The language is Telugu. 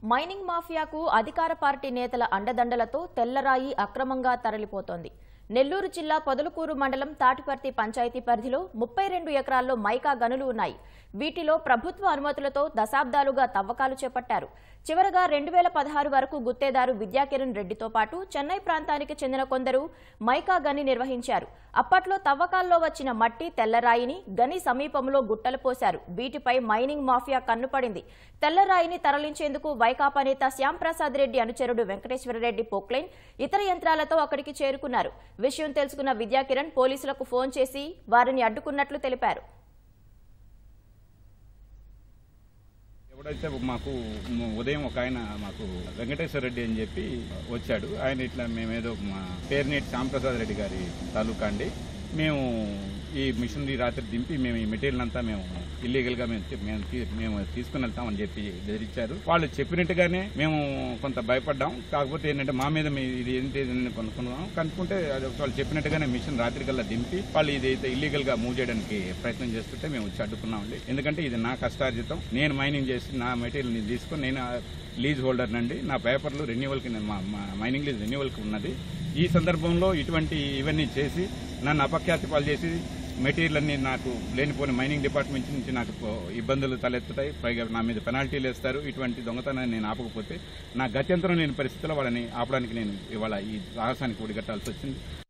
మైనింగ్ మాఫియాకు అధికార పార్టీ నేతల అండదండలతో తెల్లరాయి అక్రమంగా తరలిపోతోంది నెల్లూరు జిల్లా పొదలకూరు మండలం తాటిపర్తి పంచాయతీ పరిధిలో ముప్పై రెండు ఎకరాల్లో మైకా గనులు ఉన్నాయి వీటిలో ప్రభుత్వ అనుమతులతో దశాబ్దాలుగా తవ్వకాలు చేపట్టారు చివరగా రెండు వేల పదహారు వరకు గుత్తేదారు విద్యాకిరణ్ రెడ్డితో పాటు చెన్నై ప్రాంతానికి చెందిన కొందరు మైకా గని నిర్వహించారు అప్పట్లో తవ్వకాల్లో వచ్చిన మట్టి తెల్లరాయిని గని సమీపంలో గుట్టలు పోశారు వీటిపై మైనింగ్ మాఫియా కన్నుపడింది తెల్లరాయిని తరలించేందుకు వైకాపా నేత శ్యాంప్రసాద్ రెడ్డి అనుచరుడు వెంకటేశ్వరరెడ్డి పోక్లైన్ ఇతర యంత్రాలతో అక్కడికి చేరుకున్నారు విషయం తెలుసుకున్న విద్యాకిరణ్ పోలీసులకు ఫోన్ చేసి వారిని అడ్డుకున్నట్లు తెలిపారు ఎవడైతే మాకు మ- ఉదయం ఒక ఆయన మాకు వెంకటేశ్వర రెడ్డి అని చెప్పి వచ్చాడు ఆయన ఇట్లా మేమేదో మా పేరునేటి శ్యాంప్రసాద్ రెడ్డి గారి తాలూకా అండి మేము ఈ మిషనరీ రాత్రి దింపి మేము ఈ మెటీరియల్ అంతా మేము ఇల్లీగల్ గా మేము తీ- మేము తీ- మేము తీసుకుని వెళ్తామని చెప్పి బెదిరించారు వాళ్ళు చెప్పినట్టుగానే మేము కొంత భయపడ్డాం కాకపోతే ఏంటంటే మా మీద మీ- ఇది ఏంటి ఇది అని కనుక్కున్నాం కనుక్కుంటే అది వాళ్ళు చెప్పినట్టుగానే మిషన్ రాత్రి కల్లా దింపి వాళ్ళు ఇది అయితే ఇల్లీగల్ గా మూవ్ చేయడానికి ప్రయత్నం చేస్తుంటే మేము వచ్చి అడ్డుకున్నామండి ఎందుకంటే ఇది నా కష్టార్జితం నేను మైనింగ్ చేసి నా మెటీరియల్ ని తీసుకొని నేను లీజ్ హోల్డర్ నండి నా పేపర్లు రెన్యువల్ కి మా మా మైనింగ్ లీజ్ రెన్యువల్ కి ఉన్నది ఈ సందర్భంలో ఇటువంటి ఇవన్నీ చేసి నన్ను అపఖ్యాతి పాలు చేసి మెటీరియల్ అన్ని నాకు లేనిపోయిన మైనింగ్ డిపార్ట్మెంట్ నుంచి నాకు పో- ఇబ్బందులు తలెత్తుతాయి పైగా నా మీద పెనాల్టీలు వేస్తారు ఇటువంటి దొంగతనాన్ని నేను ఆపకపోతే నా గత్యంతరం లేని పరిస్థితిలో వాళ్ళని ఆపడానికి నేను ఇవాళ ఈ సాహసానికి ఒడిగట్టాల్సి వచ్చింది